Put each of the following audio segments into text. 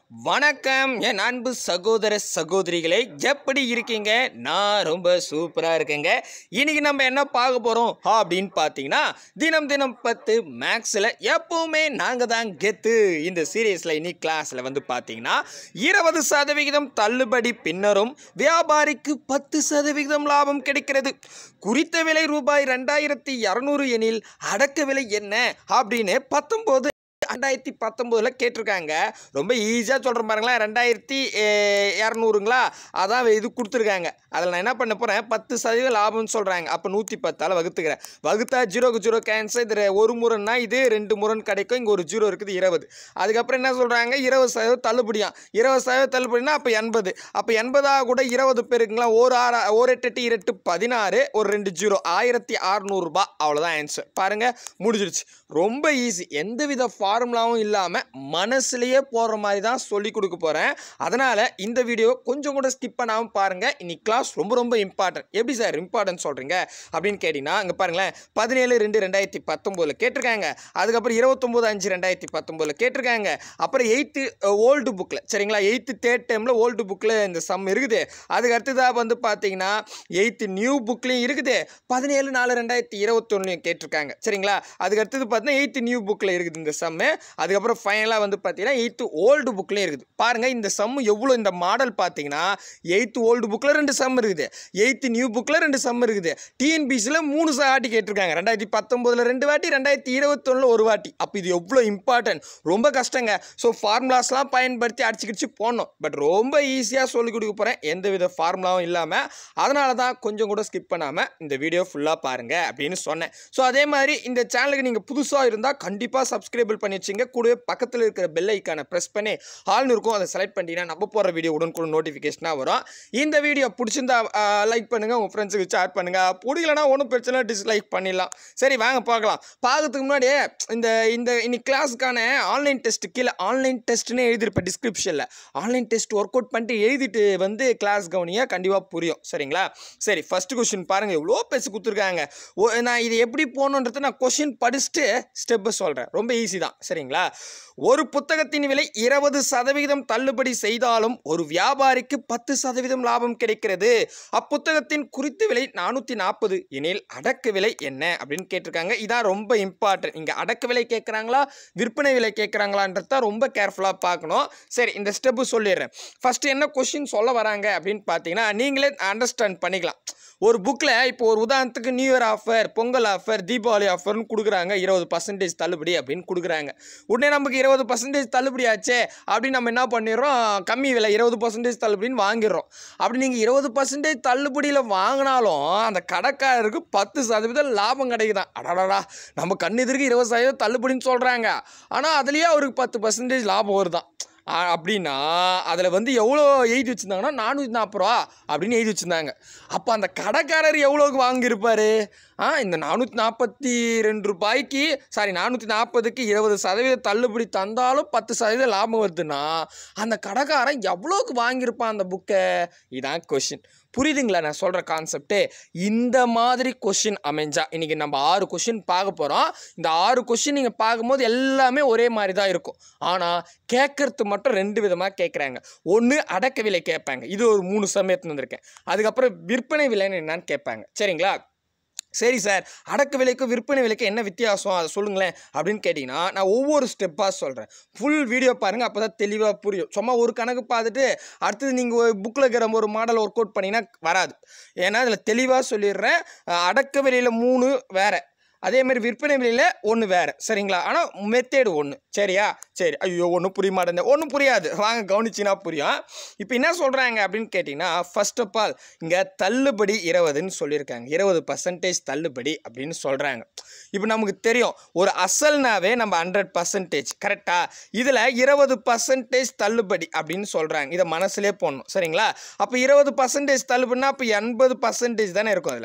வணக்கம் என் அன்பு சகோதர சகோதரிகளே எப்படி இருக்கீங்க நான் ரொம்ப சூப்பராக இருக்கேங்க இன்னைக்கு நம்ம என்ன பார்க்க போகிறோம் அப்படின்னு பார்த்தீங்கன்னா தினம் தினம் பத்து மேக்ஸில் எப்பவுமே நாங்கள் தான் கெத்து இந்த சீரியஸில் இனி கிளாஸில் வந்து பார்த்தீங்கன்னா இருபது சதவிகிதம் தள்ளுபடி பின்னரும் வியாபாரிக்கு பத்து சதவிகிதம் லாபம் கிடைக்கிறது குறித்த விலை ரூபாய் ரெண்டாயிரத்தி இரநூறு எனில் அடக்க விலை என்ன அப்படின்னு பத்தொம்போது ரெண்டாயிரத்தி பத்தொம்போதில் கேட்டிருக்காங்க ரொம்ப ஈஸியாக சொல்கிற பாருங்களேன் ரெண்டாயிரத்தி இரநூறுங்களா அதான் இது கொடுத்துருக்காங்க அதில் நான் என்ன பண்ண போகிறேன் பத்து சதவீதம் லாபம்னு சொல்கிறாங்க அப்போ நூற்றி பத்தால் வகுத்துக்கிறேன் வகுத்தா ஜீரோக்கு ஜீரோ கேன்சல் இது ரெ- ஒரு முறைன்னா இது ரெண்டு முரண் கிடைக்கும் இங்கே ஒரு ஜீரோ இருக்குது இருபது அதுக்கப்புறம் என்ன சொல்கிறாங்க இருபது சதவீதம் தள்ளுபடியாம் இருபது சதவீதம் தள்ளுபடினா அப்போ எண்பது அப்போ எண்பதாக கூட இருபது பேருக்குங்களா ஒரு ஆறு ஒரு எட்டு எட்டு இரட்டு பதினாறு ஒரு ரெண்டு ஜீரோ ஆயிரத்தி அறநூறுபா அவ்வளோதான் ஆன்சர் பாருங்கள் முடிஞ்சிருச்சு ரொம்ப ஈஸி எந்தவித ஃபார்முலாவும் இல்லாமல் மனசுலேயே போகிற மாதிரி தான் சொல்லி கொடுக்க போகிறேன் அதனால் இந்த வீடியோ கொஞ்சம் கூட ஸ்கிப் பண்ணாமல் பாருங்கள் இன்னைக்கு கிளாஸ் ரொம்ப ரொம்ப இம்பார்ட்டன்ட் எப்படி சார் இம்பார்ட்டன்ட் சொல்கிறீங்க அப்படின்னு கேட்டிங்கன்னா இங்கே பாருங்களேன் பதினேழு ரெண்டு ரெண்டாயிரத்தி பத்தொம்போதில் கேட்டிருக்காங்க அதுக்கப்புறம் இருபத்தொம்போது அஞ்சு ரெண்டாயிரத்தி பத்தொம்போதில் கேட்டிருக்காங்க அப்புறம் எயித்து ஓல்டு புக்கில் சரிங்களா எயித்து தேர்ட் டைமில் ஓல்டு புக்கில் இந்த சம் இருக்குது அதுக்கு அடுத்ததாக வந்து பார்த்தீங்கன்னா எயித்து நியூ புக்லேயும் இருக்குது பதினேழு நாலு ரெண்டாயிரத்தி இருபத்தொன்னுலையும் கேட்டிருக்காங்க சரிங்களா அதுக்கு அடுத்தது பார்த்தீங்கன்னா எயித்து நியூ புக்கில் இருக்குது இந்த சம்மு அதுக்கப்புறம் ஃபைனலாக வந்து பார்த்தீங்கன்னா எயித்து ஓல்டு புக்லேயும் இருக்குது பாருங்கள் இந்த சம்மு எவ்வளோ இந்த மாடல் பார்த்தீங்கன்னா எயித்து ஓல்டு புக்கில் ரெண்டு சம் இருக்குது எயித்து நியூ புக்கில் ரெண்டு சம் இருக்குது டிஎன்பிசியில் மூணு வாட்டி கேட்டிருக்காங்க ரெண்டாயிரத்தி பத்தொம்போதில் ரெண்டு வாட்டி ரெண்டாயிரத்தி இருபத்தொன்னில் ஒரு வாட்டி அப்போ இது எவ்வளோ இம்பார்ட்டன்ட் ரொம்ப கஷ்டங்க ஸோ ஃபார்முலாஸ்லாம் பயன்படுத்தி அடிச்சுக்கிடிச்சு போடணும் பட் ரொம்ப ஈஸியாக சொல்லிக் கொடுக்க போகிறேன் எந்த வித ஃபார்முலாவும் இல்லாமல் அதனால தான் கொஞ்சம் கூட ஸ்கிப் பண்ணாமல் இந்த வீடியோ ஃபுல்லாக பாருங்கள் அப்படின்னு சொன்னேன் ஸோ அதே மாதிரி இந்த சேனலுக்கு நீங்கள் புதுசாக இருந்தால் கண்டிப்பாக சப்ஸ்கிரைபிள் பண்ணி வச்சுங்க கூடவே பக்கத்தில் இருக்கிற பெல் ஐக்கானை ப்ரெஸ் பண்ணி ஆல்னு இருக்கும் அதை செலக்ட் பண்ணிட்டீங்கன்னா நம்ம போகிற வீடியோ உடனுக்குடன் நோட்டிஃபிகேஷனாக வரும் இந்த வீடியோ பிடிச்சிருந்தா லைக் பண்ணுங்கள் உங்கள் ஃப்ரெண்ட்ஸுக்கு ஷேர் பண்ணுங்கள் பிடிக்கலனா ஒன்றும் பிரச்சனை டிஸ்லைக் பண்ணிடலாம் சரி வாங்க பார்க்கலாம் பார்க்கறதுக்கு முன்னாடியே இந்த இந்த இன்னைக்கு கிளாஸுக்கான ஆன்லைன் டெஸ்ட் கீழே ஆன்லைன் டெஸ்ட்னு எழுதிருப்பேன் டிஸ்கிரிப்ஷனில் ஆன்லைன் டெஸ்ட் ஒர்க் அவுட் பண்ணிட்டு எழுதிட்டு வந்து கிளாஸ் கவனியா கண்டிப்பாக புரியும் சரிங்களா சரி ஃபர்ஸ்ட் கொஸ்டின் பாருங்கள் எவ்வளோ பேசி கொடுத்துருக்காங்க ஓ நான் இது எப்படி போகணுன்றது நான் கொஷின் படிச்சுட்டு ஸ்டெப்பை சொல்கிறேன் ரொம்ப ஈஸி தான் சரிங்களா ஒரு புத்தகத்தின் விலை இருபது சதவிகிதம் தள்ளுபடி செய்தாலும் ஒரு வியாபாரிக்கு பத்து சதவீதம் லாபம் கிடைக்கிறது அப்புத்தகத்தின் குறித்த விலை நானூற்றி நாற்பது எனில் அடக்க விலை என்ன அப்படின்னு கேட்டிருக்காங்க இதான் ரொம்ப இம்பார்ட்டன்ட் இங்கே அடக்க விலை கேட்குறாங்களா விற்பனை விலை கேட்குறாங்களான்றது தான் ரொம்ப கேர்ஃபுல்லாக பார்க்கணும் சரி இந்த ஸ்டெப்பு சொல்லிடுறேன் ஃபஸ்ட்டு என்ன கொஷின் சொல்ல வராங்க அப்படின்னு பார்த்தீங்கன்னா நீங்களே அண்டர்ஸ்டாண்ட் பண்ணிக்கலாம் ஒரு புக்கில் இப்போ ஒரு உதாரணத்துக்கு new year offer Pongal offer Deepavali ஆஃபர்னு கொடுக்குறாங்க இருபது பர்சன்டேஜ் தள்ளுபடி அப்படின்னு கொடுக்குறாங்க உடனே நமக்கு இருபது பர்சன்டேஜ் தள்ளுபடி ஆச்சே அப்படின்னு நம்ம என்ன பண்ணிடுறோம் கம்மி விலை இருபது பர்சன்டேஜ் தள்ளுபடின்னு வாங்கிடுறோம் அப்படி நீங்கள் இருபது பர்சன்டேஜ் தள்ளுபடியில் வாங்கினாலும் அந்த கடைக்காரருக்கு பத்து சதவீதம் லாபம் கிடைக்குதான் அடடடா நம்ம கண்ணு எதிர்க்கு இருபது சதவீதம் தள்ளுபடின்னு சொல்கிறாங்க ஆனால் அதுலேயே அவருக்கு பத்து பர்சன்டேஜ் லாபம் வருதான் ஆ, அப்படின்னா அதில் வந்து எவ்வளோ எழுதி வச்சுருந்தாங்கன்னா நானூற்றி நாற்பது ரூபா அப்படின்னு எழுதி வச்சுருந்தாங்க அப்போ அந்த கடைக்காரர் எவ்வளோக்கு வாங்கியிருப்பாரு ஆ இந்த நானூற்றி நாற்பத்தி ரெண்டு ரூபாய்க்கு சாரி நானூற்றி நாற்பதுக்கு இருபது சதவீத தள்ளுபடி தந்தாலும் பத்து சதவீதம் லாபம் வருதுன்னா அந்த கடைக்காரன் எவ்வளோக்கு வாங்கியிருப்பான் அந்த புக்கை இதான் கொஷின் புரியுதுங்களா நான் சொல்கிற கான்செப்ட்டு இந்த மாதிரி கொஷின் அமைஞ்சா இன்றைக்கி நம்ம ஆறு கொஷின் பார்க்க போகிறோம் இந்த ஆறு கொஷின் நீங்கள் பார்க்கும்போது எல்லாமே ஒரே மாதிரி தான் இருக்கும் ஆனால் கேட்கறது மட்டும் ரெண்டு விதமாக கேட்குறாங்க ஒன்று அடக்க விலை கேட்பாங்க இது ஒரு மூணு சமயத்துல வந்திருக்கேன் அதுக்கப்புறம் விற்பனை விலைன்னு என்னன்னு கேட்பாங்க சரிங்களா சரி சார் அடக்க விலைக்கும் விற்பனை விலைக்கும் என்ன வித்தியாசம் அதை சொல்லுங்களேன் அப்படின்னு கேட்டிங்கன்னா நான் ஒவ்வொரு ஸ்டெப்பாக சொல்கிறேன் ஃபுல் வீடியோ பாருங்கள் அப்போ தான் தெளிவாக புரியும் சும்மா ஒரு கணக்கு பார்த்துட்டு அடுத்தது நீங்கள் ஒரு புக்கில் இருக்கிற ஒரு மாடல் ஒர்க் அவுட் பண்ணிங்கன்னா வராது ஏன்னா அதில் தெளிவாக சொல்லிடுறேன் அஹ் அடக்க விலையில் மூணு வேறு அதே மாதிரி விற்பனை விலையில் ஒன்று வேறு சரிங்களா ஆனால் மெத்தேடு ஒன்று சரியா சரி ஐயோ ஒன்றும் புரிய மாட்டேங்குது ஒன்றும் புரியாது வாங்க கவனிச்சின்னா புரியும் இப்போ என்ன சொல்கிறாங்க அப்படின்னு கேட்டிங்கன்னா ஃபர்ஸ்ட் ஆஃப் ஆல் இங்கே தள்ளுபடி இருபதுன்னு சொல்லியிருக்காங்க இருபது பர்சன்டேஜ் தள்ளுபடி அப்படின்னு சொல்கிறாங்க இப்போ நமக்கு தெரியும் ஒரு அசல்னாவே நம்ம ஹண்ட்ரட் பர்சன்டேஜ் கரெக்டாக இதில் இருபது பர்சன்டேஜ் தள்ளுபடி அப்படின்னு சொல்கிறாங்க இதை மனசுலே போடணும் சரிங்களா அப்போ இருபது பர்சன்டேஜ் தள்ளுபடினா அப்போ எண்பது பர்சன்டேஜ் தானே இருக்கும் அதில்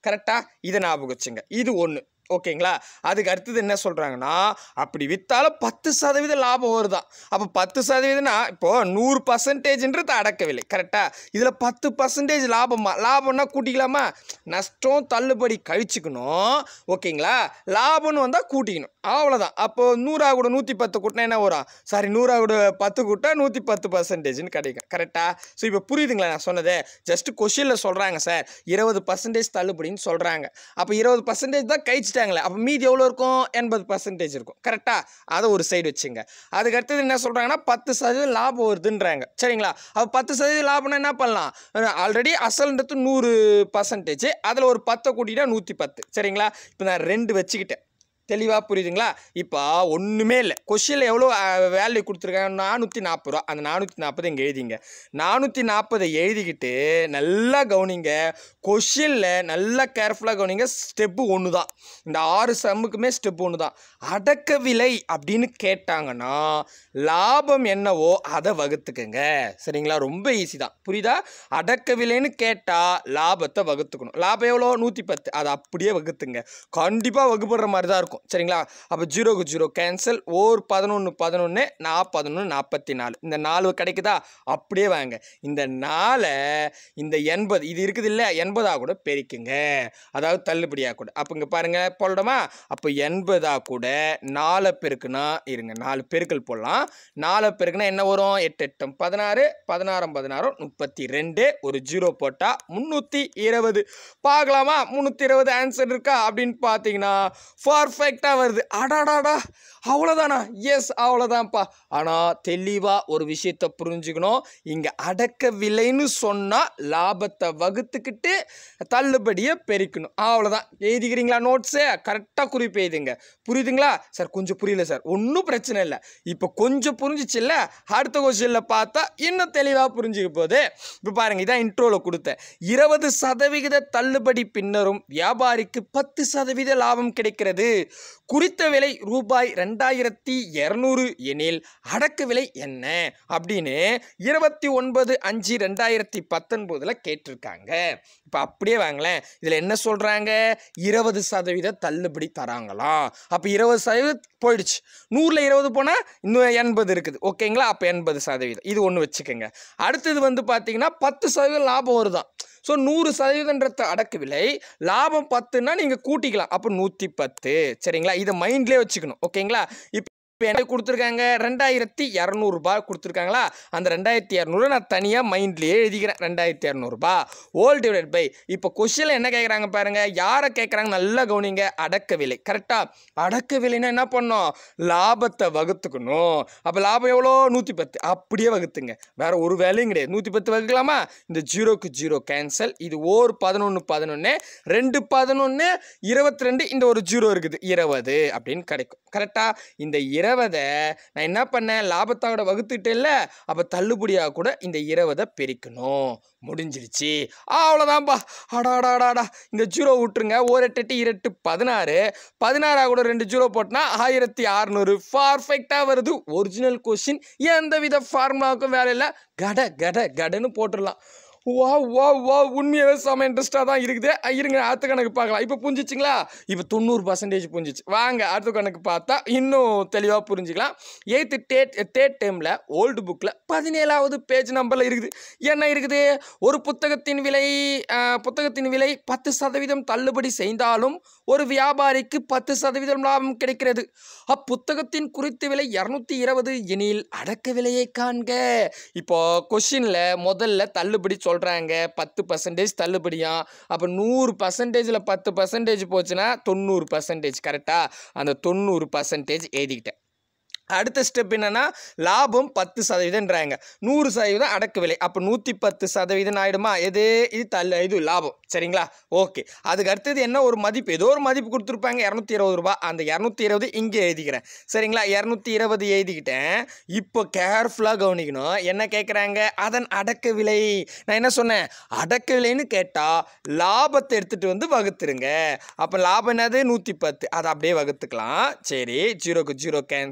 கரெக்டாக இதை ஞாபகம் வச்சுங்க இது ஒன்று ஓகேங்களா அதுக்கு அடுத்தது என்ன சொல்கிறாங்கன்னா அப்படி விற்றாலும் பத்து சதவீத லாபம் வருதான் அப்போ பத்து சதவீதம்னா இப்போது நூறு பர்சன்டேஜ்ன்றது அடக்கவில்லை கரெக்டாக இதில் பத்து பர்சன்டேஜ் லாபமா லாபம்னா கூட்டிக்கலாமா நஷ்டம் தள்ளுபடி கழிச்சுக்கணும் ஓகேங்களா லாபம்னு வந்தால் கூட்டிக்கணும் அவ்வளோதான் அப்போது நூறா கூட நூற்றி பத்து கூட்டினா என்ன வரும் சாரி நூறா கூட பத்து கூட்டா நூற்றி பத்து பர்சன்டேஜ்னு கிடைக்கும் கரெக்டாக ஸோ இப்போ புரியுதுங்களா நான் சொன்னது ஜஸ்ட் கொஷினில் சொல்கிறாங்க சார் இருபது பர்சன்டேஜ் தள்ளுபடின்னு சொல்கிறாங்க அப்போ இருபது பர்சன்டேஜ் தான் கழிச்சிட்டாங்களே அப்போ மீதி எவ்வளோ இருக்கும் எண்பது பர்சன்டேஜ் இருக்கும் கரெக்டாக அதை ஒரு சைடு வச்சுங்க அதுக்கு அடுத்தது என்ன சொல்கிறாங்கன்னா பத்து சதவீதம் லாபம் வருதுன்றாங்க சரிங்களா அப்போ பத்து சதவீதம் லாபம்னா என்ன பண்ணலாம் ஆல்ரெடி அசல்ன்றது நூறு பர்சன்டேஜ் அதில் ஒரு பத்தை கூட்டிட்டா நூற்றி பத்து சரிங்களா இப்போ நான் ரெண்டு வச்சுக்கிட்டேன் தெளிவாக புரியுதுங்களா இப்போ ஒன்றுமே இல்லை கொஷினில் எவ்வளோ வேல்யூ கொடுத்துருக்காங்க நானூற்றி நாற்பது ரூபா அந்த நானூற்றி நாற்பது இங்கே எழுதிங்க நானூற்றி நாற்பதை எழுதிக்கிட்டு நல்லா கவனிங்க கொஷினில் நல்லா கேர்ஃபுல்லாக கவனிங்க ஸ்டெப்பு ஒன்று தான் இந்த ஆறு சம்முக்குமே ஸ்டெப் ஒன்று தான் அடக்க விலை அப்படின்னு கேட்டாங்கன்னா லாபம் என்னவோ அதை வகுத்துக்குங்க சரிங்களா ரொம்ப ஈஸி தான் புரியுதா அடக்க விலைன்னு கேட்டால் லாபத்தை வகுத்துக்கணும் லாபம் எவ்வளோ நூற்றி பத்து அதை அப்படியே வகுத்துங்க கண்டிப்பாக வகுப்படுற மாதிரி தான் இருக்கும் சரிங்களா அப்போ ஜீரோக்கு ஜீரோ கேன்சல் ஓர் பதினொன்று பதினொன்று நான் பதினொன்று நாற்பத்தி நாலு இந்த நாலு கிடைக்குதா அப்படியே வாங்க இந்த நாலை இந்த எண்பது இது இருக்குது இல்லை எண்பதாக கூட பெருக்குங்க அதாவது தள்ளுபடியாக கூட அப்போ இங்கே பாருங்கள் போடணுமா அப்போ எண்பதாக கூட நாலை பெருக்குனா இருங்க நாலு பெருக்கல் போடலாம் நாலை பெருக்குனா என்ன வரும் எட்டு எட்டும் பதினாறு பதினாறும் பதினாறும் முப்பத்தி ரெண்டு ஒரு ஜீரோ போட்டால் முந்நூற்றி இருபது பார்க்கலாமா முந்நூற்றி இருபது ஆன்சர் இருக்கா அப்படின்னு பார்த்தீங்கன்னா பர்ஃபெக்டாக வருது அடாடாடா அவ்வளோதானா எஸ் அவ்வளோதான்ப்பா ஆனால் தெளிவாக ஒரு விஷயத்தை புரிஞ்சுக்கணும் இங்கே அடக்க விலைன்னு சொன்னால் லாபத்தை வகுத்துக்கிட்டு தள்ளுபடியை பெருக்கணும் அவ்வளோதான் எழுதிக்கிறீங்களா நோட்ஸு கரெக்டாக குறிப்பு எழுதுங்க புரியுதுங்களா சார் கொஞ்சம் புரியல சார் ஒன்றும் பிரச்சனை இல்லை இப்போ கொஞ்சம் புரிஞ்சிச்சுல்ல அடுத்த கொஸ்டினில் பார்த்தா இன்னும் தெளிவாக புரிஞ்சுக்க போகுது இப்போ பாருங்க இதான் இன்ட்ரோவில் கொடுத்தேன் இருபது சதவிகித தள்ளுபடி பின்னரும் வியாபாரிக்கு பத்து சதவீத லாபம் கிடைக்கிறது குறித்த விலை ரூபாய் ரெண்டாயிரத்தி இரநூறு எனில் அடக்க விலை என்ன அப்படின்னு இருபத்தி ஒன்பது அஞ்சு ரெண்டாயிரத்தி பத்தொன்பதில் கேட்டிருக்காங்க இப்போ அப்படியே வாங்களேன் இதில் என்ன சொல்கிறாங்க இருபது சதவீத தள்ளுபடி தராங்களாம் அப்போ இருபது சதவீதம் போயிடுச்சு நூறில் இருபது போனால் இன்னும் எண்பது இருக்குது ஓகேங்களா அப்போ எண்பது சதவீதம் இது ஒன்று வச்சுக்கோங்க அடுத்தது வந்து பார்த்தீங்கன்னா பத்து சதவீதம் லாபம் வருதான் ஸோ நூறு சதவீதன்றத அடக்கு விலை லாபம் பத்துன்னா நீங்கள் கூட்டிக்கலாம் அப்போ நூற்றி பத்து சரிங்களா இதை மைண்ட்லேயே வச்சுக்கணும் ஓகேங்களா இப்போ இப்போ எனக்கு கொடுத்துருக்காங்க ரெண்டாயிரத்தி இரநூறுபா கொடுத்துருக்காங்களா அந்த ரெண்டாயிரத்தி இரநூறு நான் தனியாக மைண்ட்லேயே எழுதிக்கிறேன் ரெண்டாயிரத்தி இரநூறுபா ஓல் டிவைட் பை இப்போ கொஷினில் என்ன கேட்குறாங்க பாருங்கள் யாரை கேட்குறாங்க நல்லா கவனிங்க அடக்க விலை கரெக்டாக அடக்க விலைன்னா என்ன பண்ணோம் லாபத்தை வகுத்துக்கணும் அப்போ லாபம் எவ்வளோ நூற்றி பத்து அப்படியே வகுத்துங்க வேற ஒரு வேலையும் கிடையாது நூற்றி பத்து வகுக்கலாமா இந்த ஜீரோக்கு ஜீரோ கேன்சல் இது ஓர் பதினொன்று பதினொன்று ரெண்டு பதினொன்று இருபத்தி ரெண்டு இந்த ஒரு ஜீரோ இருக்குது இருபது அப்படின்னு கிடைக்கும் கரெக்டாக இந்த இருபதை நான் என்ன பண்ணேன் லாபத்தோட வகுத்துட்டேன்ல அப்போ தள்ளுபடியாக கூட இந்த இருபதை பெருக்கணும் முடிஞ்சிருச்சு அவ்வளோதான்ப்பா அடாடாடாடா இந்த ஜீரோ விட்டுருங்க ஒரு எட்டு எட்டு இரட்டு பதினாறு பதினாறா கூட ரெண்டு ஜீரோ போட்டனா ஆயிரத்தி அறநூறு பர்ஃபெக்டாக வருது ஒரிஜினல் கொஷின் எந்த வித ஃபார்முலாவுக்கும் வேலை இல்லை கட கட கடன்னு போட்டுடலாம் வா வா வா உண்மையாகவே செம இன்ட்ரெஸ்டாக தான் இருக்குது அஹ் இருங்க அடுத்த கணக்கு பார்க்கலாம் இப்போ புரிஞ்சிச்சிங்களா இப்போ தொண்ணூறு பர்சன்டேஜ் புரிஞ்சிச்சு வாங்க அடுத்த கணக்கு பார்த்தா இன்னும் தெளிவாக புரிஞ்சுக்கலாம் எயித்து டேட் தேர்ட் டைமில் ஓல்டு புக்கில் பதினேழாவது பேஜ் நம்பரில் இருக்குது என்ன இருக்குது ஒரு புத்தகத்தின் விலை அஹ், புத்தகத்தின் விலை பத்து சதவீதம் தள்ளுபடி செய்தாலும் ஒரு வியாபாரிக்கு பத்து சதவீதம் லாபம் கிடைக்கிறது அப்புத்தகத்தின் குறித்த விலை இரநூத்தி இருபது எனில் அடக்க விலையை காண்க இப்போ கொஷினில் முதல்ல தள்ளுபடி சொல்கிறாங்க பத்து பர்சன்டேஜ் தள்ளுபடியாம் அப்போ நூறு பர்சன்டேஜில் பத்து பர்சன்டேஜ் போச்சுன்னா தொண்ணூறு பர்சன்டேஜ் கரெக்டாக அந்த தொண்ணூறு பர்சன்டேஜ் எழுதிக்கிட்டேன் அடுத்த ஸ்டெப் என்னன்னா லாபம் பத்து சதவீதம்ன்றாங்க நூறு சதவீதம் அடக்கு விலை அப்போ நூற்றி பத்து சதவீதம் ஆயிடுமா எது இது தள்ள இது லாபம் சரிங்களா ஓகே அதுக்கு அடுத்தது என்ன ஒரு மதிப்பு ஏதோ ஒரு மதிப்பு கொடுத்துருப்பாங்க இரநூத்தி இருபது ரூபாய் அந்த இரநூத்தி இருபது இங்கே எழுதிக்கிறேன் சரிங்களா இரநூத்தி இருபது எழுதிக்கிட்டேன் இப்போ கேர்ஃபுல்லாக கவனிக்கணும் என்ன கேட்குறாங்க அதன் அடக்க விலை நான் என்ன சொன்னேன் அடக்க விலைன்னு கேட்டால் லாபத்தை எடுத்துகிட்டு வந்து வகுத்துருங்க அப்போ லாபம் என்னது நூற்றி பத்து அதை அப்படியே வகுத்துக்கலாம் சரி ஜீரோக்கு ஜீரோ கேன்சல் இது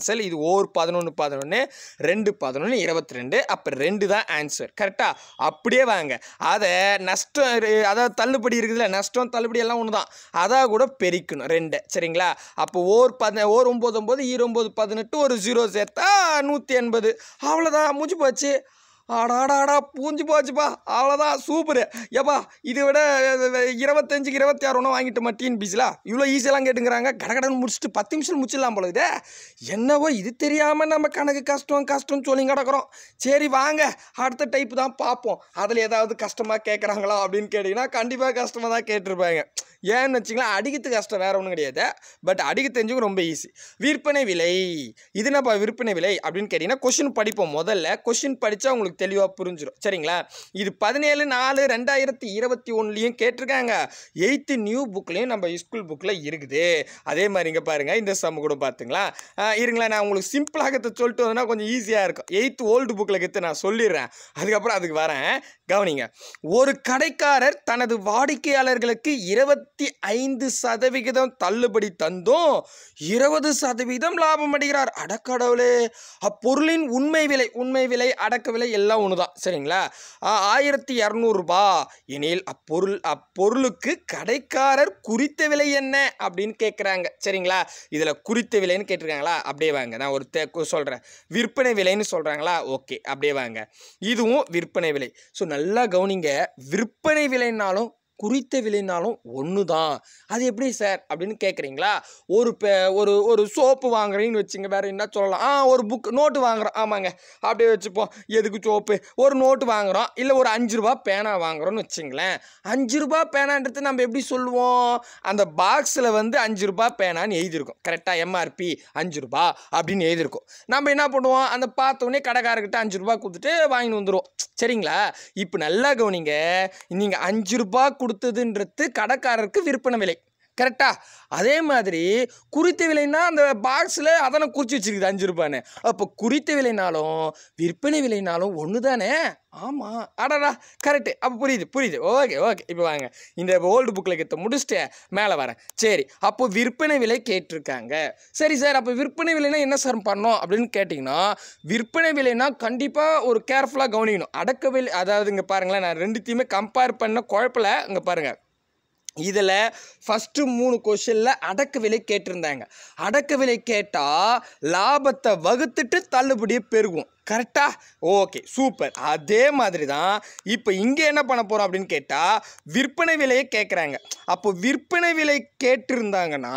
ஓர் பதினொன்று பதினொன்று ரெண்டு பதினொன்று இருபத்தி ரெண்டு அப்போ ரெண்டு தான் ஆன்சர் கரெக்டாக அப்படியே வாங்க அதை நஷ்டம் இரு- அதாவது தள்ளுபடி இருக்குதுல்ல நஷ்டம் தள்ளுபடி எல்லாம் ஒன்று தான் அதாக கூட பெருக்கணும் ரெண்டு சரிங்களா அப்போ ஓர் பத ஓர் ஒம்பது ஒம்பது ஈர ஒம்பது பதினெட்டு ஒரு ஜீரோ சேர்த்தா நூற்றி எண்பது அவ்வளோதான் முடிஞ்சு போச்சு ஆடாடாடா பூஞ்சி போச்சுப்பா அவ்வளோதான் சூப்பரு ஏப்பா இதை விட அஹ், இருபத்தஞ்சுக்கு இருபத்தி ஆறு ஒன்று வாங்கிட்டு மட்டின் பீஸ்லா இவ்வளோ ஈஸியெல்லாம் கேட்டுங்கிறாங்க கடகடன்னு முடிச்சுட்டு பத்து நிமிஷம் முடிச்சிடலாம் போல இதே என்னவோ இது தெரியாமல் நம்ம கணக்கு கஷ்டம் கஷ்டம்னு சொல்லி கிடக்குறோம் சரி வாங்க அடுத்த டைப் தான் பார்ப்போம் அதில் ஏதாவது கஷ்டமாக கேட்குறாங்களா அப்படின்னு கேட்டிங்கன்னா கண்டிப்பாக கஷ்டமாக தான் கேட்டிருப்பாங்க ஏன்னு வச்சிங்களேன் அடிக்கிறது கஷ்டம் வேறு ஒன்றும் கிடையாது பட் அடிக்க தெரிஞ்சவங்க ரொம்ப ஈஸி விற்பனை விலை இது என்னப்பா விற்பனை விலை அப்படின்னு கேட்டிங்கன்னா கொஷின் படிப்போம் முதல்ல கொஷின் படித்தா உங்களுக்கு தெளிவாக புரிஞ்சிடும் சரிங்களா இது பதினேழு நாலு ரெண்டாயிரத்தி இருபத்தி ஒன்றுலையும் கேட்டிருக்காங்க எயித்து நியூ புக்லேயும் நம்ம ஸ்கூல் புக்கில் இருக்குது அதே மாதிரி இங்கே பாருங்கள் இந்த சம் கூட பார்த்துங்களா ஆஹ் இருங்களேன் நான் உங்களுக்கு சிம்பிளாக சொல்லிட்டு வந்தேன்னா கொஞ்சம் ஈஸியாக இருக்கும் எயித்து ஓல்டு புக்கில் கற்று நான் சொல்லிடுறேன் அதுக்கப்புறம் அதுக்கு வரேன் கவனிங்க ஒரு கடைக்காரர் தனது வாடிக்கையாளர்களுக்கு இருபத்தி ஐந்து சதவிகிதம் தள்ளுபடி தந்தும் இருபது சதவீதம் லாபம் அடைகிறார் அடக்கடவுளே அப்பொருளின் உண்மை விலை உண்மை விலை அடக்க விலை எல்லாம் ஒன்று தான் சரிங்களா ஆ, ஆயிரத்தி இரநூறுபா எனில் அப்பொருள் அப்பொருளுக்கு கடைக்காரர் குறித்த விலை என்ன அப்படின்னு கேட்குறாங்க சரிங்களா இதில் குறித்த விலைன்னு கேட்டிருக்காங்களா அப்படியே வாங்க நான் ஒரு தே சொல்கிறேன் விற்பனை விலைன்னு சொல்கிறாங்களா ஓகே அப்படியே வாங்க இதுவும் விற்பனை விலை ஸோ நல்லா கவனிங்க விற்பனை விலைனாலும் குறித்த விலைனாலும் ஒன்று தான் அது எப்படி சார் அப்படின்னு கேட்குறீங்களா ஒரு பே ஒரு ஒரு சோப்பு வாங்குறீங்கன்னு வச்சுங்க வேறு என்ன சொல்லலாம் ஆ ஒரு புக் நோட்டு வாங்குறோம் ஆமாங்க அப்படியே வச்சுப்போம் எதுக்கு சோப்பு ஒரு நோட்டு வாங்குறோம் இல்லை ஒரு அஞ்சு ரூபா பேனா வாங்குறோம்னு வச்சுங்களேன் அஞ்சு ரூபா பேனான்றது நம்ம எப்படி சொல்லுவோம் அந்த பாக்ஸில் வந்து அஞ்சு ரூபா பேனான்னு எழுதியிருக்கும் கரெக்டாக எம்ஆர்பி அஞ்சு ரூபா அப்படின்னு எழுதியிருக்கும் நம்ம என்ன பண்ணுவோம் அந்த பார்த்த உடனே கடைக்காரர்கிட்ட அஞ்சு ரூபா கொடுத்துட்டு வாங்கிட்டு வந்துடுவோம் சரிங்களா இப்போ நல்லா கவனிங்க நீங்கள் அஞ்சு ரூபா கொடுத்ததுன்றது கடைக்காரருக்கு விற்பனை விலை கரெக்டா அதே மாதிரி குறித்த விலைன்னா அந்த பாக்ஸில் அதனை குறித்து வச்சிருக்குது அஞ்சு ரூபான்னு அப்போ குறித்த விலைனாலும் விற்பனை விலைனாலும் ஒன்று தானே ஆமாம் அடடா கரெக்டு அப்போ புரியுது புரியுது ஓகே ஓகே இப்போ வாங்க இந்த ஓல்டு புக்கில் கிட்ட முடிச்சுட்டு மேலே வரேன் சரி அப்போ விற்பனை விலை கேட்டிருக்காங்க சரி சார் அப்போ விற்பனை விலைனா என்ன சார் பண்ணோம் அப்படின்னு கேட்டிங்கன்னா விற்பனை விலைனா கண்டிப்பாக ஒரு கேர்ஃபுல்லாக கவனிக்கணும் அடக்க விலை அதாவது இங்கே பாருங்களேன் நான் ரெண்டுத்தையுமே கம்பேர் பண்ண குழப்பல இங்கே பாருங்கள் இதில் ஃபஸ்ட்டு மூணு கொஷனில் அடக்க விலை கேட்டிருந்தாங்க அடக்க விலை கேட்டால் லாபத்தை வகுத்துட்டு தள்ளுபடியை பெருகும் கரெக்டா ஓகே சூப்பர் அதே மாதிரி தான் இப்போ இங்கே என்ன பண்ண போகிறோம் அப்படின்னு கேட்டால் விற்பனை விலையை கேட்குறாங்க அப்போ விற்பனை விலை கேட்டிருந்தாங்கன்னா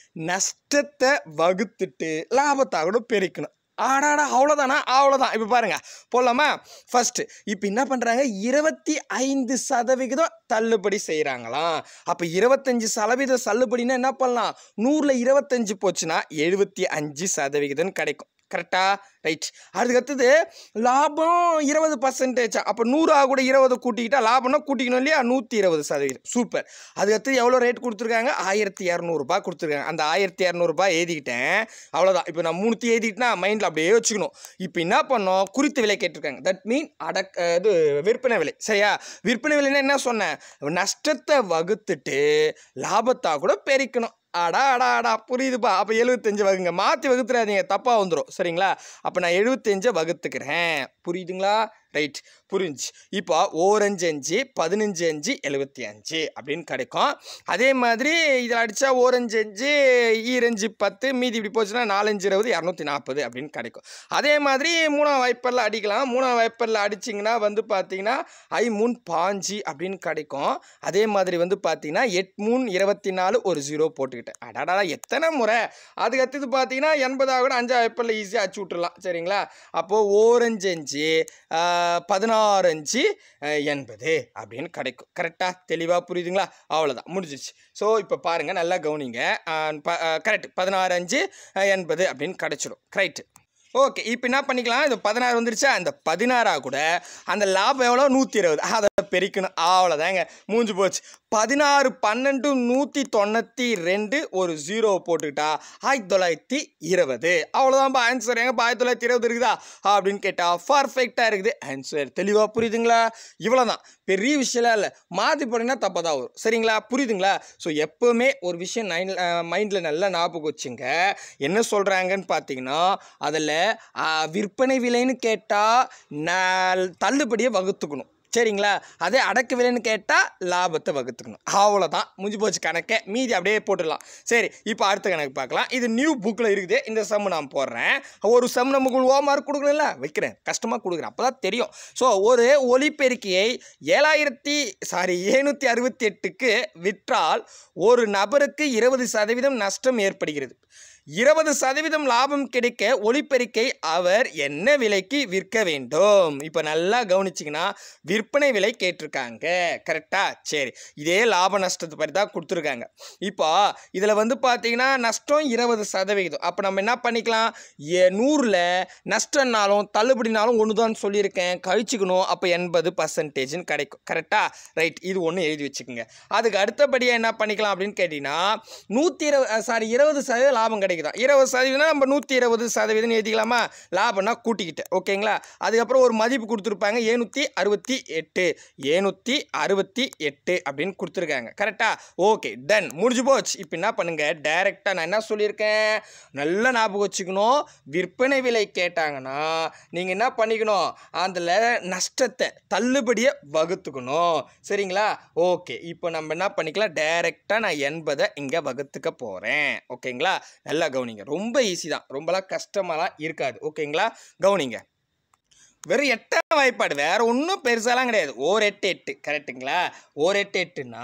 நஷ்டத்தை வகுத்துட்டு லாபத்தை கூட பெருக்கணும் ஆடாடா அவ்வளோதானா அவ்வளோதான் இப்போ பாருங்க போடலாமா ஃபர்ஸ்ட் இப்போ என்ன பண்ணுறாங்க இருபத்தி ஐந்து சதவிகிதம் தள்ளுபடி செய்கிறாங்களாம் அப்போ இருபத்தஞ்சி சதவீதம் தள்ளுபடினா என்ன பண்ணலாம் நூறில் இருபத்தஞ்சு போச்சுன்னா எழுபத்தி அஞ்சு சதவிகிதம் கிடைக்கும் கரெக்டா ரைட் அதுக்கடுத்தது லாபம் இருபது பர்சன்டேஜ் அப்போ நூறு கூட இருபது கூட்டிக்கிட்டா லாபம்னா கூட்டிக்கணும் இல்லையா நூற்றி இருபது சதவீதம் சூப்பர் அதுக்கடுத்து எவ்வளோ ரேட் கொடுத்துருக்காங்க ஆயிரத்தி இரநூறுபா கொடுத்துருக்காங்க அந்த ஆயிரத்தி இரநூறுபா எழுதிக்கிட்டேன் அவ்வளோதான் இப்போ நான் மூணுத்தி எழுதிக்கிட்டேன்னா மைண்டில் அப்படியே வச்சுக்கணும் இப்போ என்ன பண்ணோம் குறித்த விலை கேட்டிருக்காங்க தட் மீன் அடக் அஹ் இது விற்பனை விலை சரியா விற்பனை விலைன்னா என்ன சொன்னேன் நஷ்டத்தை வகுத்துட்டு லாபத்தா கூட பெருக்கணும் அடா அடா அடா புரியுதுப்பா அப்போ எழுபத்தஞ்சு வகுங்க மாற்றி வகுத்துறாதீங்க தப்பாக வந்துடும் சரிங்களா அப்போ நான் எழுபத்தஞ்சை வகுத்துக்கிறேன் புரியுதுங்களா ரைட் புரிஞ்சு இப்போ ஓரஞ்சு அஞ்சு பதினஞ்சு அஞ்சு எழுபத்தி அஞ்சு அப்படின்னு கிடைக்கும் அதே மாதிரி இதில் அடித்தா ஓரஞ்சு அஞ்சு ஈரஞ்சு பத்து மீதி இப்படி போச்சுன்னா நாலஞ்சு இருபது இரநூத்தி நாற்பது அப்படின்னு கிடைக்கும் அதே மாதிரி மூணாம் வைப்பரில் அடிக்கலாம் மூணாம் வைப்பரில் அடிச்சிங்கன்னா வந்து பார்த்தீங்கன்னா ஐ மூணு பாஞ்சு அப்படின்னு கிடைக்கும் அதே மாதிரி வந்து பார்த்தீங்கன்னா எட் மூணு இருபத்தி நாலு ஒரு ஜீரோ போட்டுக்கிட்டேன் அடாடா எத்தனை முறை அதுக்கு அடுத்தது பார்த்தீங்கன்னா எண்பதாக கூட அஞ்சா வைப்பரில் ஈஸியாக அடிச்சு விட்டுறலாம் சரிங்களா அப்போது ஓரஞ்சு அஞ்சு பதினாறு அஞ்சு அஹ், எண்பது அப்படின்னு கிடைக்கும் கரெக்டாக தெளிவாக புரியுதுங்களா அவ்வளோதான் முடிஞ்சிருச்சு ஸோ இப்போ பாருங்கள் நல்லா கவனிங்க கரெக்ட் பதினாறு அஞ்சு அஹ், எண்பது அப்படின்னு கிடைச்சிடும் ரைட்டு ஓகே இப்போ என்ன பண்ணிக்கலாம் இது பதினாறு வந்துருச்சா அந்த பதினாறா கூட அந்த லாபம் எவ்வளோ நூற்றி இருபது அதை பெருக்கணும் அவ்வளோதாங்க மூஞ்சி போச்சு பதினாறு பன்னெண்டு நூற்றி தொண்ணூற்றி ரெண்டு ஒரு ஜீரோ போட்டுக்கிட்டா ஆயிரத்தி தொள்ளாயிரத்தி இருபது அவ்வளோதான்ப்பா ஆன்சர் எங்கப்பா ஆயிரத்தி தொள்ளாயிரத்தி இருபது இருக்குதா அப்படின்னு கேட்டால் பர்ஃபெக்டாக இருக்குது ஆன்சர் தெளிவாக புரியுதுங்களா இவ்வளோ தான் பெரிய விஷயம்லாம் இல்லை மாற்றி போனீங்கன்னா தப்பாக தான் வரும் சரிங்களா புரியுதுங்களா ஸோ எப்போவுமே ஒரு விஷயம் நைன் மைண்டில் நல்லா ஞாபகம் வச்சுங்க என்ன சொல்கிறாங்கன்னு பார்த்தீங்கன்னா அதில் விற்பனை விலைன்னு கேட்டால் நான் தள்ளுபடியை வகுத்துக்கணும் சரிங்களா அதே அடக்கு விலைன்னு கேட்டால் லாபத்தை வகுத்துக்கணும் அவ்வளோதான் முடிஞ்சு போச்சு கணக்கை மீதி அப்படியே போட்டுடலாம் சரி இப்போ அடுத்த கணக்கு பார்க்கலாம் இது நியூ புக்கில் இருக்குது இந்த சம் நான் போடுறேன் ஒரு சம் நமக்கு ஓ மார்க் கொடுக்கணும்ல வைக்கிறேன் கஷ்டமாக கொடுக்குறேன் அப்போ தான் தெரியும் ஸோ ஒரு ஒலிபெருக்கியை ஏழாயிரத்தி சாரி ஏழ்நூற்றி அறுபத்தி எட்டுக்கு விற்றால் ஒரு நபருக்கு இருபது சதவீதம் நஷ்டம் ஏற்படுகிறது இருபது சதவீதம் லாபம் கிடைக்க ஒளிப்பெருக்கை அவர் என்ன விலைக்கு விற்க வேண்டும் இப்போ நல்லா கவனிச்சிங்கன்னா விற்பனை விலை கேட்டிருக்காங்க கரெக்டா சரி இதே லாப நஷ்டத்தை பற்றி தான் கொடுத்துருக்காங்க இப்போ இதில் வந்து பார்த்தீங்கன்னா நஷ்டம் இருபது சதவிகிதம் அப்போ நம்ம என்ன பண்ணிக்கலாம் ஏ நூறில் நஷ்டம்னாலும் தள்ளுபடினாலும் ஒன்று தான் சொல்லியிருக்கேன் கழிச்சுக்கணும் அப்போ எண்பது பர்சன்டேஜ்னு கிடைக்கும் கரெக்டா ரைட் இது ஒன்று எழுதி வச்சுக்கோங்க அதுக்கு அடுத்தபடியாக என்ன பண்ணிக்கலாம் அப்படின்னு கேட்டிங்கன்னா நூற்றி இருபது சாரி இருபது சதவீதம் லாபம் கிடைக்குதா இருபது சதவீதம் நம்ம நூற்றி இருபது சதவீதம் எழுதிக்கலாமா லாபம்னா கூட்டிக்கிட்டேன் ஓகேங்களா அதுக்கப்புறம் ஒரு மதிப்பு கொடுத்துருப்பாங்க ஏழ்நூற்றி அறுபத்தி எட்டு ஏழ்நூற்றி அறுபத்தி எட்டு அப்படின்னு கொடுத்துருக்காங்க கரெக்டா ஓகே டன் முடிஞ்சு போச்சு இப்போ என்ன பண்ணுங்க டைரெக்டாக நான் என்ன சொல்லியிருக்கேன் நல்லா ஞாபகம் வச்சுக்கணும் விற்பனை விலை கேட்டாங்கன்னா நீங்கள் என்ன பண்ணிக்கணும் அதில் நஷ்டத்தை தள்ளுபடியை வகுத்துக்கணும் சரிங்களா ஓகே இப்போ நம்ம என்ன பண்ணிக்கலாம் டைரெக்டாக நான் எண்பதை இங்கே வகுத்துக்க போகிறேன் ஓகேங்களா நல்லா கவனிங்க ரொம்ப ஈஸி தான் ரொம்பலாம் கஷ்டமாலாம் இருக்காது ஓகேங்களா கவனிங்க வெறும் எட்டாம் வாய்ப்பாடு வேற ஒன்றும் பெருசாலாம் கிடையாது ஓர் எட்டு எட்டு கரெக்டுங்களா ஓர் எட்டு எட்டுனா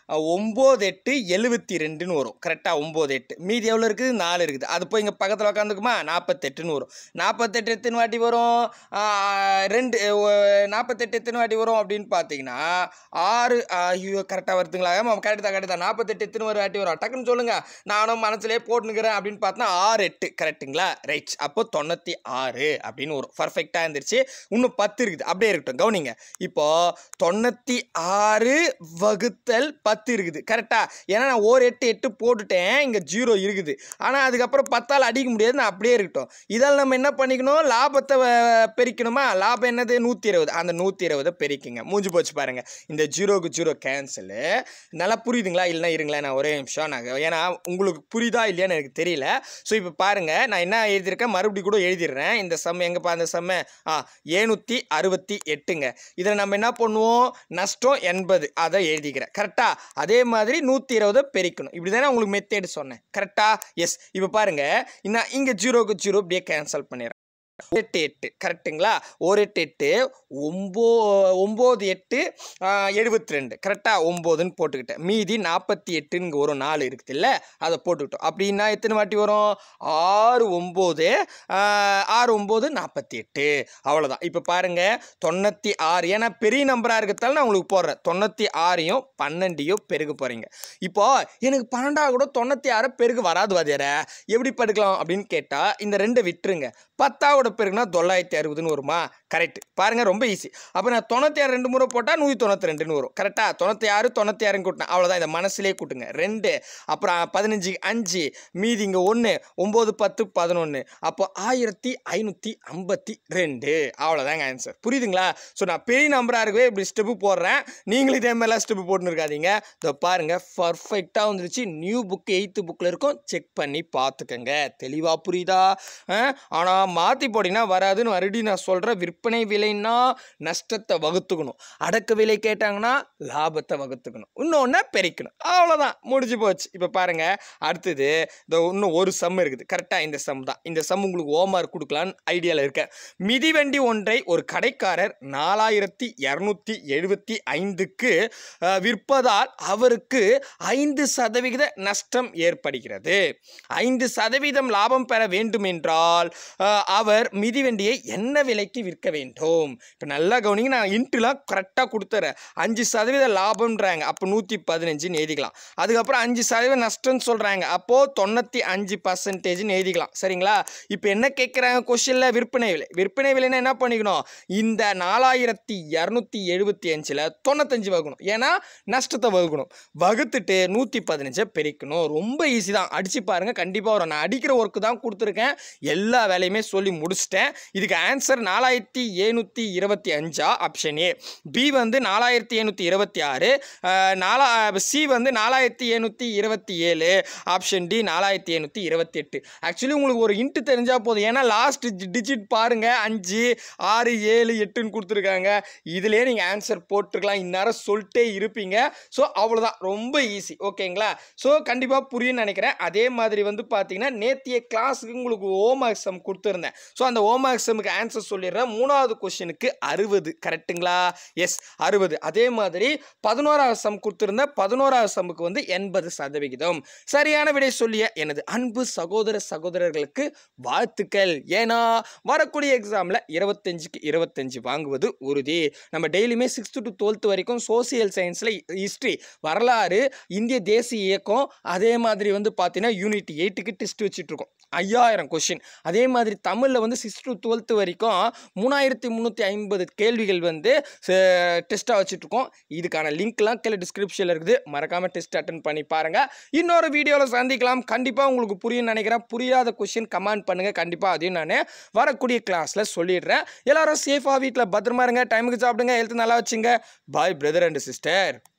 ஒம்பது எட்டு எழுபத்தி ரெண்டுன்னு வரும் கரெக்டாக ஒம்பது எட்டு மீதி எவ்வளோ இருக்குது நாலு இருக்குது அது போய் இங்கே பக்கத்தில் உட்காந்துக்குமா நாற்பத்தெட்டுன்னு வரும் நாற்பத்தெட்டு எத்தனை வாட்டி வரும் ஆ, ரெண்டு ஒ- நாற்பத்தெட்டு எத்தனை வாட்டி வரும் அப்படின்னு பார்த்தீங்கன்னா ஆறு ஐயோ கரெக்டாக வருதுங்களா ஆமாம் கரெக்ட் தான் கரெக்ட் தான் நாற்பத்தெட்டு எத்தனை ஒரு வாட்டி வரும் டக்குன்னு சொல்லுங்கள் நானும் மனசுலேயே போட்டுனுக்கிறேன் அப்படின்னு பார்த்தா ஆறு எட்டு கரெக்ட்டுங்களா ரைட் அப்போ தொண்ணூற்றி ஆறு அப்படின்னு வரும் பர்ஃபெக்டாக இருந்துருச்சு இன்னும் பத்து இருக்குது அப்படியே இருக்கட்டும் கவனிங்க இப்போ தொண்ணூற்றி ஆறு வகுத்தல் பத்து இருக்குது கரெக்டாக ஏன்னா நான் ஒரு எட்டு எட்டு போட்டுட்டேன் இங்கே ஜீரோ இருக்குது ஆனால் அதுக்கப்புறம் பத்தால் அடிக்க முடியாது நான் அப்படியே இருக்கட்டும் இதால் நம்ம என்ன பண்ணிக்கணும் லாபத்தை வ- பெருக்கணுமா லாபம் என்னது நூற்றி இருபது அந்த நூற்றி இருபதை பெருக்கிங்க மூஞ்சி போச்சு பாருங்கள் இந்த ஜீரோக்கு ஜீரோ கேன்சலு நல்லா புரியுதுங்களா இல்லைனா இருங்களேன் நான் ஒரே நிமிஷம் நான் ஏன்னா உங்களுக்கு புரியுதா இல்லையான்னு எனக்கு தெரியல ஸோ இப்போ பாருங்கள் நான் என்ன எழுதியிருக்கேன் மறுபடியும் கூட எழுதிடுறேன் இந்த சம் எங்கேப்பா அந்த சம்ம ஆ ஏழ்நூற்றி அறுபத்தி எட்டுங்க இதில் நம்ம என்ன பண்ணுவோம் நஷ்டம் எண்பது அதை எழுதிக்கிறேன் கரெக்டாக அதே மாதிரி நூற்றி இருபதை பெருக்கணும் இப்படி தானே உங்களுக்கு மெத்தேடு சொன்னேன் கரெக்டாக எஸ் இப்போ பாருங்கள் இன்னும் இங்கே ஜீரோக்கு ஜீரோ அப்படியே கேன்சல் பண்ணிடுறேன் எட்டு எட்டு கரெக்ட்டுங்களா ஒரு எட்டு எட்டு ஒம்போ ஒம்பது எட்டு எழுபத்தி ரெண்டு கரெக்டாக ஒம்போதுன்னு போட்டுக்கிட்டேன் மீதி நாற்பத்தி எட்டுன்னு இங்கே ஒரு நாலு இருக்குது இல்லை அதை போட்டுக்கிட்டோம் அப்படின்னா எத்தனை வாட்டி வரும் ஆறு ஒம்பது ஆறு ஒம்பது நாற்பத்தி எட்டு அவ்வளோதான் இப்போ பாருங்கள் தொண்ணூற்றி ஆறு ஏன்னா பெரிய நம்பராக இருக்கிறதால நான் உங்களுக்கு போடுறேன் தொண்ணூற்றி ஆறையும் பன்னெண்டையும் பெருக போகிறீங்க இப்போ எனக்கு பன்னெண்டா கூட தொண்ணூற்றி ஆறு பெருகு வராது வாதியார எப்படி படுக்கலாம் அப்படின்னு கேட்டால் இந்த ரெண்டை விட்டுருங்க பத்தாவோட பெருகுனா தொள்ளாயிரத்தி அறுபதுன்னு வருமா கரெக்ட் பாருங்கள் ரொம்ப ஈஸி அப்போ நான் தொண்ணூற்றி ஆறு ரெண்டு முறை போட்டால் நூற்றி தொண்ணூற்றி ரெண்டுன்னு வரும் கரெக்டாக தொண்ணூற்றி ஆறு தொண்ணூற்றி ஆறுன்னு கூட்டினேன் அவ்வளோதான் இதை மனசுலேயே கூட்டுங்க ரெண்டு அப்புறம் பதினஞ்சு அஞ்சு மீதி இங்கே ஒன்று ஒம்பது பத்து பதினொன்று அப்போ ஆயிரத்தி ஐநூற்றி ஐம்பத்தி ரெண்டு அவ்வளோதாங்க ஆன்சர் புரியுதுங்களா ஸோ நான் பெரிய நம்பராக இருக்கவே இப்படி ஸ்டெப்பு போடுறேன் நீங்களும் இதே மாதிரிலாம் ஸ்டெப்பு போட்டுன்னு இருக்காதீங்க இதோ பாருங்கள் பர்ஃபெக்டாக வந்துருச்சு நியூ புக் எயித்து புக்கில் இருக்கும் செக் பண்ணி பார்த்துக்கங்க தெளிவாக புரியுதா ஆனால் மாற்றி போட்டிங்கன்னா வராதுன்னு மறுபடியும் நான் சொல்கிறேன் விற்பனை விலைன்னா நஷ்டத்தை வகுத்துக்கணும் அடக்க விலை கேட்டாங்கன்னா லாபத்தை வகுத்துக்கணும் இன்னொன்று பெருக்கணும் அவ்வளோதான் முடிஞ்சு போச்சு இப்போ பாருங்கள் அடுத்தது இந்த இன்னும் ஒரு சம் இருக்குது கரெக்டாக இந்த சம் தான் இந்த சம் உங்களுக்கு ஓமார்க் கொடுக்கலான்னு ஐடியாவில் இருக்கேன் மிதிவண்டி ஒன்றை ஒரு கடைக்காரர் நாலாயிரத்தி இரநூத்தி எழுபத்தி ஐந்துக்கு அஹ், விற்பதால் அவருக்கு ஐந்து சதவிகித நஷ்டம் ஏற்படுகிறது ஐந்து சதவீதம் லாபம் பெற வேண்டும் என்றால் அஹ், அவர் மிதிவண்டியை என்ன விலைக்கு விற்க வேண்டும் இப்போ நல்லா கவனிங்க நான் இன்ட்டுலாம் கரெக்டாக கொடுத்துறேன் அஞ்சு சதவீத லாபம்ன்றாங்க அப்போ நூற்றி பதினஞ்சுன்னு எழுதிக்கலாம் அதுக்கப்புறம் அஞ்சு சதவீதம் நஷ்டம்னு சொல்கிறாங்க அப்போது தொண்ணூற்றி அஞ்சு பர்சன்டேஜ்னு எழுதிக்கலாம் சரிங்களா இப்போ என்ன கேட்குறாங்க கொஷினில் விற்பனை விலை விற்பனை விலைன்னா என்ன பண்ணிக்கணும் இந்த நாலாயிரத்தி இரநூத்தி எழுபத்தி அஞ்சில் தொண்ணூத்தஞ்சு வகுக்கணும் ஏன்னா நஷ்டத்தை வகுக்கணும் வகுத்துட்டு நூற்றி பதினஞ்சை பெருக்கணும் ரொம்ப ஈஸி தான் அடிச்சு பாருங்கள் கண்டிப்பாக வரும் நான் அடிக்கிற ஒர்க்கு தான் கொடுத்துருக்கேன் எல்லா வேலையுமே சொல்லி முடிச்சிட்டேன் இதுக்கு ஆன்சர் நாலாயிரத்தி எழுநூற்றி இருபத்தி அஞ்சா ஆப்ஷன் ஏ பி வந்து நாலாயிரத்தி எழுநூற்றி இருபத்தி ஆறு நாலா சி வந்து நாலாயிரத்தி எழுநூற்றி இருபத்தி ஏழு ஆப்ஷன் டி நாலாயிரத்தி எழுநூற்றி இருபத்தி எட்டு ஆக்சுவலி உங்களுக்கு ஒரு இன்ட்டு தெரிஞ்சால் போதும் ஏன்னா லாஸ்ட் டிஜிட் பாருங்கள் அஞ்சு ஆறு ஏழு எட்டுன்னு கொடுத்துருக்காங்க இதுலேயே நீங்கள் ஆன்சர் போட்டிருக்கலாம் இந்நேரம் சொல்லிட்டே இருப்பீங்க ஸோ அவ்வளோதான் ரொம்ப ஈஸி ஓகேங்களா ஸோ கண்டிப்பாக புரியும்னு நினைக்கிறேன் அதே மாதிரி வந்து பார்த்தீங்கன்னா நேத்திய கிளாஸுக்கு உங்களுக்கு ஹோம் எக்ஸாம் கொடுத்துருந்தேன் ஸோ அந்த ஹோம் எக்ஸாமுக்கு ஆன்சர் சொல்லிடுறேன் மூணாவது கொஷனுக்கு அறுபது கரெக்ட்டுங்களா எஸ் அறுபது அதே மாதிரி பதினோராவது சம் கொடுத்துருந்தேன் பதினோராவது சம்முக்கு வந்து எண்பது சதவிகிதம் சரியான விடை சொல்லிய எனது அன்பு சகோதர சகோதரர்களுக்கு வாழ்த்துக்கள் ஏன்னா வரக்கூடிய எக்ஸாமில் இருபத்தஞ்சுக்கு இருபத்தஞ்சு வாங்குவது உறுதி நம்ம டெய்லியுமே சிக்ஸ்த்து டு டுவெல்த் வரைக்கும் சோசியல் சயின்ஸில் ஹிஸ்ட்ரி வரலாறு இந்திய தேசிய இயக்கம் அதே மாதிரி வந்து பார்த்தீங்கன்னா யூனிட் எயிட்டுக்கு டெஸ்ட் வச்சுட்ருக்கோம் ஐயாயிரம் கொஷின் அதே மாதிரி தமிழில் வந்து சிக்ஸ் டு டுவெல்த் வரைக்கும் மூணாயிரத்தி முந்நூற்றி ஐம்பது கேள்விகள் வந்து டெஸ்ட்டாக வச்சுட்ருக்கோம் இதுக்கான லிங்க்லாம் கீழே டிஸ்கிரிப்ஷனில் இருக்குது மறக்காமல் டெஸ்ட் அட்டன் பண்ணி பாருங்கள் இன்னொரு வீடியோவில் சந்திக்கலாம் கண்டிப்பாக உங்களுக்கு புரியும்னு நினைக்கிறேன் புரியாத கொஷின் கமெண்ட் பண்ணுங்கள் கண்டிப்பாக அதையும் நான் வரக்கூடிய கிளாஸில் சொல்லிடுறேன் எல்லாரும் சேஃபாக வீட்டில் பத்திரமா இருங்க டைமுக்கு சாப்பிடுங்க ஹெல்த் நல்லா வச்சுங்க பாய் பிரதர் அண்ட் சிஸ்டர்